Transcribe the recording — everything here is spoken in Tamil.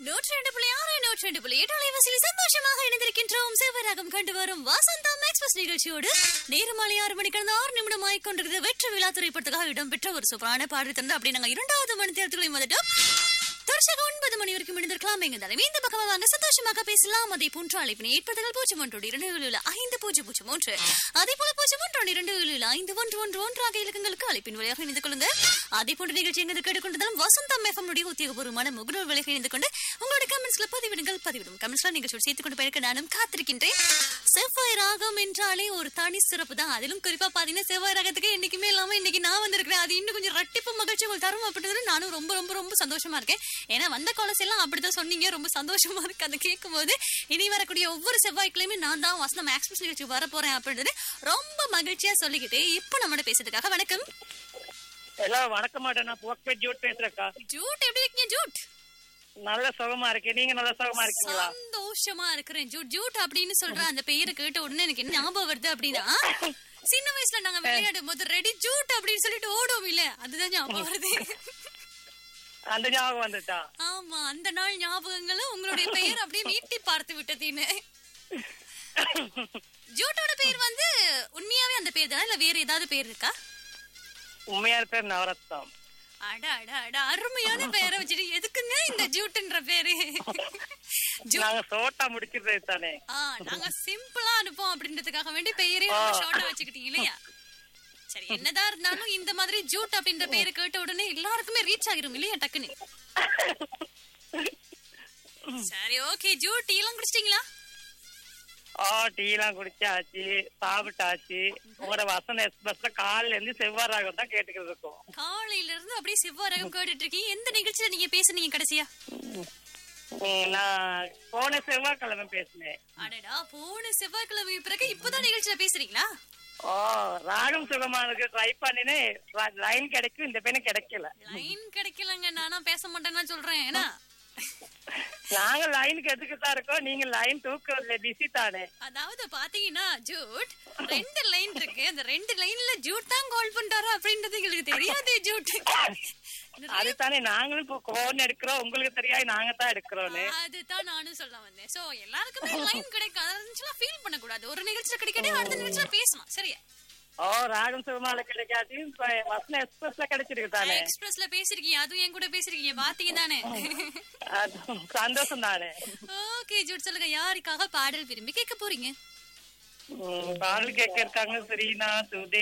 நூற்றி ரெண்டு புள்ளி ஆறு நூற்றி ரெண்டு புள்ளி எட்டு அலைவரிசையில் சந்தோஷமாக இணைந்திருக்கின்றோம் சிவராகம் கண்டு வரும் வசந்தம் எக்ஸ்பிரஸ் நிகழ்ச்சியோடு நேருமாலை ஆறு மணி கடந்த ஆறு நிமிடம் ஆயிக்கொண்டிருக்கிறது வெற்றி விழா திரைப்படத்துக்காக இடம்பெற்ற ஒரு சூப்பரான பாடல் தந்து அப்படி நாங்க இரண்டாவது மணி தேர்தலையும் வந்துட்டோம் தொடர்ச்சியாக ஒன்பது மணி வரைக்கும் இணைந்திருக்கலாம் எங்க தலைமை இந்த பக்கமா வாங்க சந்தோஷமாக பேசலாம் அதே போன்ற அழைப்பினை ஏற்படுத்தல் பூஜ்ஜியம் ஒன்று இரண்டு ஏழு ஐந்து பூஜ்ஜியம் பூஜ்ஜியம் ஒன்று அதே போல பூஜ்ஜியம் ஒன்று இரண்டு ஏழு ஐந்து ஒன்று ஒன்று ஒன்று ஆகிய இலக்கங்களுக்கு அழைப்பின் வழியாக இணைந்து கொள்ளுங்க அதே போன்ற நிகழ்ச்சி எங்க கேட்டுக்கொண்டதாலும் வசந்தம் எஃப்எம் உடைய உத்தியோகபூர்வமான முகநூல் வழியாக இணைந்து கொண்டு உங்களுடைய கமெண்ட்ஸ்ல பதிவிடுங்கள் பதிவிடும் கமெண்ட்ஸ்ல நிகழ்ச்சியோடு சேர்த்துக் கொண்டு போயிருக்க நானும் காத்திருக்கின்றேன் செவ்வாய் ராகம் என்றாலே ஒரு தனி சிறப்பு தான் அதிலும் குறிப்பா பாத்தீங்கன்னா செவ்வாய் ராகத்துக்கு என்னைக்குமே இல்லாம இன்னைக்கு நான் வந்திருக்கிறேன் அது இன்னும் கொஞ்சம் ரட்டிப்பு மகிழ்ச்சி உங்களுக்கு தரும் அப்படின்றது நானும் ரொம்ப ரொம்ப ரொம்ப சந்தோஷமா இருக்கேன் ஏன்னா வந்த காலஸ் எல்லாம் அப்படிதான் சொன்னீங்க ரொம்ப சந்தோஷமா இருக்கு அதை கேட்கும் போது இனி வரக்கூடிய ஒவ்வொரு செவ்வாய்க்கிழமையும் நான் தான் வசனம் எக்ஸ்பிரஸ் நிகழ்ச்சி வர போறேன் அப்படின்றது ரொம்ப மகிழ்ச்சியா சொல்லிக்கிட்டு இப்போ நம்மளோட பேசுறதுக்காக வணக்கம் எல்லாம் வணக்க மாட்டேன் நான் புவக்பேட் ஜூட் பேசுறேக்கா ஜூட் எப்படி இருக்கீங்க ஜூட் நல்ல சுகமா இருக்கேன் நீங்க நல்ல சுகமா இருக்கீங்களா சந்தோஷமா இருக்கிறேன் ஜூட் ஜூட் அப்படின்னு சொல்ற அந்த பெயரை கேட்ட உடனே எனக்கு என்ன ஞாபகம் வருது அப்படின்னா சின்ன வயசுல நாங்க விளையாடும் போது ரெடி ஜூட் அப்படின்னு சொல்லிட்டு ஓடுவோம் இல்ல அதுதான் ஞாபகம் வருது அந்த ஞாபகம் வந்துட்டா ஆமா அந்த நாள் ஞாபகங்களும் உங்களுடைய பெயர் அப்படியே மீட்டி பார்த்து விட்டதுன்னு ஜூட்டோட பேர் வந்து உண்மையாவே அந்த பேர் தானே இல்ல வேற ஏதாவது பேர் இருக்கா உண்மையான பேர் நவரத்னம் அட அட அட அருமையான பேரை வச்சுட்டு எதுக்குங்க இந்த ஜூட்டுன்ற பேரு ஜூ- நாங்க சோட்டா முடிச்சிருந்தது தானே ஆ நாங்க சிம்பிளா அனுப்போம் அப்படின்றதுக்காக வேண்டி பெயரே ஷார்ட்டா வச்சுக்கிட்டீங்க இல்லையா சரி என்னதான் இருந்தாலும் இந்த மாதிரி ஜூட் அப்படின்ற பேரை கேட்ட உடனே எல்லாருக்குமே ரீச் ஆகிரும் இல்லையா டக்குன்னு சரி ஓகே ஜூட் டீ எல்லாம் குடிச்சிட்டீங்களா ஆ டீ எல்லாம் குடிச்சாச்சு சாப்பிட்டாச்சு உங்களோட வசன எக்ஸ்பிரஸ்ல காலையில இருந்து செவ்வாய் ராகம் தான் கேட்டுக்கிட்டு இருக்கோம் காலையில இருந்து அப்படியே செவ்வாரகம் கேட்டுட்டு இருக்கீங்க எந்த நிகழ்ச்சியில நீங்க பேசுனீங்க கடைசியா ம், நான் போன செவ்வாய்க்கிழமை பேசினேன் அடடா போன செவ்வாய்க்கிழமை பிறகு இப்பதான் நிகழ்ச்சியில பேசுறீங்களா ஓ ராகம் சுகமானதுக்கு ட்ரை பண்ணினேன் லைன் கிடைக்கும் இந்த பையனும் கிடைக்கல லைன் கிடைக்கலங்க நானா பேச மாட்டேன்னா சொல்றேன் ஏன்னா நாங்க லைனுக்கு எதுக்கு தான் இருக்கோம் நீங்க லைன் தூக்கல பிஸி தானே அதாவது பாத்தீங்கன்னா ஜூட் ரெண்டு லைன் இருக்கு அந்த ரெண்டு லைன்ல ஜூட் தான் கால் பண்றாரு அப்படின்றது எங்களுக்கு தெரியாது ஜூட் அதுதானே நாங்களும் இப்போ கோன் எடுக்கிறோம் உங்களுக்கு தெரியாது நாங்க தான் எடுக்கிறோம்னு அதுதான் நானும் சொல்ல வந்தேன் சோ எல்லாருக்குமே லைன் கிடைக்கும் அதெல்லாம் ஃபீல் பண்ண கூடாது ஒரு நிகழ்ச்சியில கிடைக்காட்டி அடுத்த நிகழ்ச்சியில பேசலாம் சரியா ஓ ராகம் சுகமால கிடைக்காது இப்ப வசன எக்ஸ்பிரஸ்ல கிடைச்சிருக்கு தானே எக்ஸ்பிரஸ்ல பேசிருக்கீங்க அதுவும் என் கூட பேசிருக்கீங்க பாத்தீங்க தானே அது சந்தோஷம் தானே ஓகே ஜூட் சொல்லுங்க யாருக்காக பாடல் விரும்பி கேட்க போறீங்க ம், பாடல் கேட்க இருக்காங்க சரினா சுதே